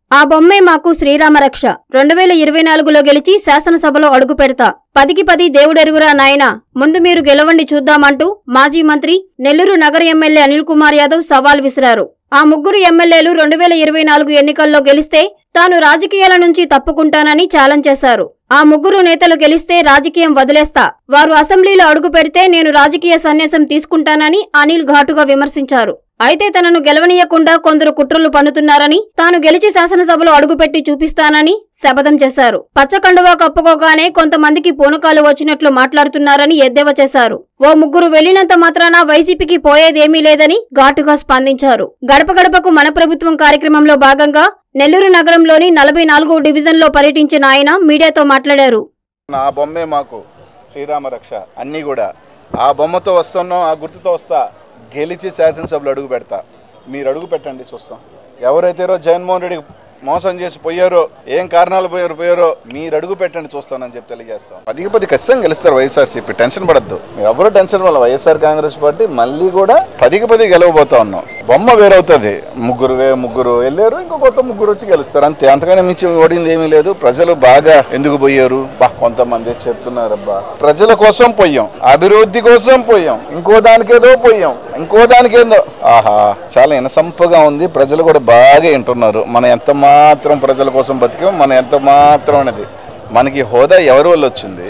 ఆ బొమ్మే మాకు శ్రీరామ రక్ష రెండు వేల ఇరవై నాలుగులో గెలిచి శాసనసభలో అడుగు పెడతా పదికి పది దేవుడెరుగురా నాయనా ముందు మీరు గెలవండి చూద్దామంటూ మాజీ మంత్రి నెల్లూరు నగర ఎమ్మెల్యే అనిల్ కుమార్ యాదవ్ సవాల్ విసిరారు ఆ ముగ్గురు ఎమ్మెల్యేలు రెండు వేల ఇరవై నాలుగు ఎన్నికల్లో గెలిస్తే తాను రాజకీయాల నుంచి తప్పుకుంటానని ఛాలెంజ్ చేశారు ఆ ముగ్గురు నేతలు గెలిస్తే రాజకీయం వదిలేస్తా వారు అసెంబ్లీలో అడుగు పెడితే నేను రాజకీయ సన్యాసం తీసుకుంటానని అనిల్ ఘాటుగా విమర్శించారు అయితే తనను గెలవనీయకుండా కొందరు కుట్రలు పన్నుతున్నారని తాను గెలిచి శాసనసభలో అడుగుపెట్టి చూపిస్తానని శపథం చేశారు పచ్చకండువా కప్పుకోగానే కొంతమందికి పూనకాలు వచ్చినట్లు మాట్లాడుతున్నారని ఎద్దేవా చేశారు ఓ ముగ్గురు వెళ్లినంత మాత్రాన వైసీపీకి పోయేదేమీ లేదని ఘాటుగా స్పందించారు గడప గడపకు మన ప్రభుత్వం కార్యక్రమంలో భాగంగా నెల్లూరు నగరంలోని నలభై నాలుగో డివిజన్లో పర్యటించిన ఆయన మీడియాతో మాట్లాడారు ఆ బొమ్మే మాకు శ్రీరామ రక్ష అన్నీ కూడా ఆ బొమ్మతో వస్తున్నాం ఆ గుర్తుతో వస్తా గెలిచి శాసనసభలో అడుగు పెడతా మీరు అడుగు పెట్టండి చూస్తాం ఎవరైతే రోజు జగన్మోహన్ రెడ్డి మోసం చేసి పోయారో ఏం కారణాలు పోయారు పోయారో మీరు అడుగు పెట్టండి చూస్తానని చెప్పి తెలియజేస్తాం పదికి పది ఖచ్చితంగా గెలుస్తారు వైఎస్ఆర్సీపీ టెన్షన్ పడద్దు మీరు ఎవరు టెన్షన్ వల్ల వైఎస్ఆర్ కాంగ్రెస్ పార్టీ మళ్ళీ కూడా పదికి పది గెలవబోతా ఉన్నాం బొమ్మ వేరవుతుంది ముగ్గురు వే ముగ్గురు వెళ్ళారు ఇంకో కొత్త ముగ్గురు వచ్చి గెలుస్తారు అంతే అంతగానే మించి ఓడింది ఏమీ లేదు ప్రజలు బాగా ఎందుకు పోయారు బా కొంతమంది చెప్తున్నారబ్బా ప్రజల కోసం పోయాం అభివృద్ధి కోసం పోయాం ఇంకో దానికేదో పోయాం ఇంకో దానికేదో ఆహా చాలా ఇనసంపుగా ఉంది ప్రజలు కూడా బాగా వింటున్నారు మనం ఎంత మాత్రం ప్రజల కోసం బతికాం మనం ఎంత మాత్రం అనేది మనకి హోదా ఎవరి వల్ల వచ్చింది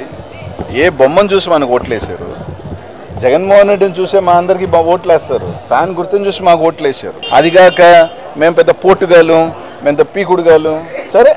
ఏ బొమ్మను చూసి మనకు ఓట్లేశారు జగన్మోహన్ రెడ్డిని చూసే మా అందరికి మా ఓట్లు వేస్తారు ఫ్యాన్ గుర్తుని చూసి మాకు ఓట్లు వేసారు అదిగాక మేము పెద్ద పోటుగాలు మేము పెద్ద పీకుడుగాలు సరే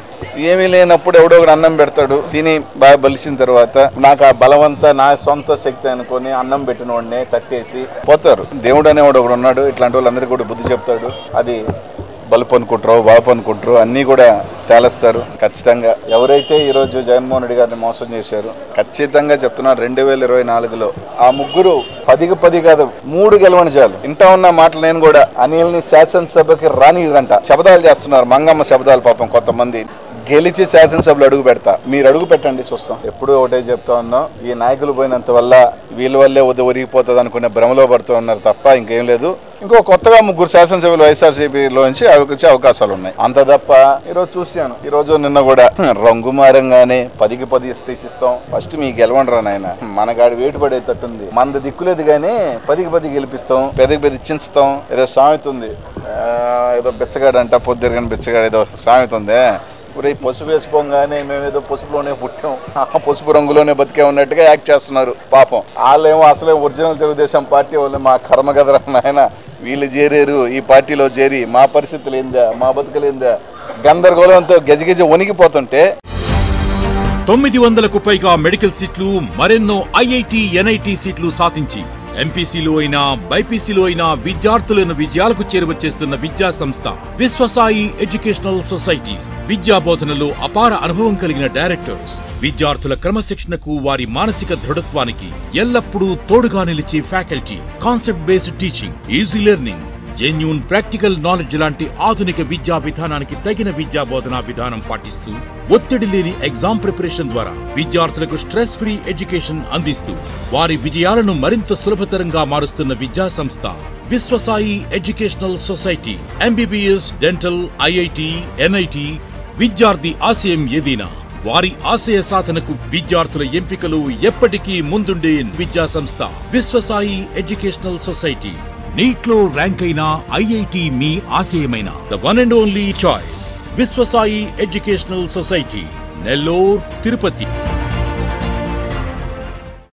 ఏమీ లేనప్పుడు ఎవడో ఒకడు అన్నం పెడతాడు తిని బాగా బలిసిన తర్వాత నాకు ఆ బలవంతా నా సొంత శక్తి అనుకొని అన్నం పెట్టిన వాడిని తట్టేసి పోతారు దేవుడు అనేవాడు ఒకడు ఉన్నాడు ఇట్లాంటి వాళ్ళందరికీ కూడా బుద్ధి చెప్తాడు అది బలుపు అనుకుంటారో బాపు అనుకుంటారో అన్నీ కూడా తేలస్తారు ఖచ్చితంగా ఎవరైతే ఈరోజు జగన్మోహన్ రెడ్డి గారిని మోసం చేశారు ఖచ్చితంగా చెప్తున్నారు రెండు వేల ఇరవై నాలుగులో ఆ ముగ్గురు పదికి పది కాదు మూడు గెలవని చాలు ఇంటా ఉన్న మాటలు నేను కూడా అనిల్ని శాసనసభకి రానిరంట శబదాలు చేస్తున్నారు మంగమ్మ శబదాలు పాపం కొంతమంది గెలిచి శాసనసభలో అడుగు పెడతా మీరు అడుగు పెట్టండి చూస్తాం ఎప్పుడూ ఒకటే చెప్తా ఉన్నాం ఈ నాయకులు పోయినంత వల్ల వీళ్ళ వల్లే ఉద ఒరిగిపోతుంది అనుకునే భ్రమలో పడుతూ ఉన్నారు తప్ప ఇంకేం లేదు ఇంకో కొత్తగా ముగ్గురు శాసనసభ్యులు వైఎస్ఆర్సీపీలో నుంచి వచ్చే అవకాశాలు ఉన్నాయి అంత తప్ప ఈరోజు చూశాను ఈ రోజు నిన్న కూడా రంగు మారంగానే పదికి పది తీసిస్తాం ఫస్ట్ మీ గెలవండి నాయన మనగాడి వేటు పడేటట్టుంది మంద దిక్కులేదు కానీ పదికి పది గెలిపిస్తాం పెదకి పెద్ద చించుతాం ఏదో సామెత ఉంది ఆ, ఏదో బిచ్చగాడంట పొద్దురుగాని బిచ్చగాడు ఏదో సామెత ఉంది ఒరే పసుపు వేసుకోగానే మేము ఏదో పసుపులోనే పుట్టాం ఆ పసుపు రంగులోనే బతికే ఉన్నట్టుగా యాక్ట్ చేస్తున్నారు పాపం వాళ్ళేమో అసలే ఒరిజినల్ తెలుగుదేశం పార్టీ వాళ్ళు మా కర్మ కదరా నాయన వీళ్ళు చేరారు ఈ పార్టీలో చేరి మా పరిస్థితులు ఏందా మా బతుకులేందా గందరగోళంతో గజగజ వణికిపోతుంటే తొమ్మిది వందలకు పైగా మెడికల్ సీట్లు మరెన్నో ఐఐటి ఎన్ఐటి సీట్లు సాధించి ఎంపీసీలో అయినా బైపీసీలో అయినా విద్యార్థులను విజయాలకు చేరువచేస్తున్న విద్యా సంస్థ విశ్వసాయి ఎడ్యుకేషనల్ సొసైటీ విద్యా బోధనలో అపార అనుభవం కలిగిన డైరెక్టర్స్ విద్యార్థుల క్రమశిక్షణకు వారి మానసిక దృఢత్వానికి ఎల్లప్పుడూ తోడుగా నిలిచే faculty concept based teaching easy learning genuine practical knowledge లాంటి ఆధునిక విద్యా విధానానికి తగిన విద్యా బోధనా విధానం పాటిస్తూ ఒత్తిడి లేని ఎగ్జామ్ ప్రిపరేషన్ ద్వారా విద్యార్థులకు స్ట్రెస్ ఫ్రీ ఎడ్యుకేషన్ అందిస్తూ వారి విజయాలను మరింత సులభతరంగా మారుస్తున్న విద్యా సంస్థ Viswasai educational society MBBS dental IIT NIT విద్యార్థి ఆశయం ఏదైనా వారి ఆశయ సాధనకు విద్యార్థుల ఎంపికలు ఎప్పటికీ ముందుండే విద్యా సంస్థ విశ్వసాయి ఎడ్యుకేషనల్ సొసైటీ నీట్ లో ర్యాంక్ అయిన ఐఐటి మీ ఆశయమైన the one and only choice Viswasai educational society Nellore Tirupati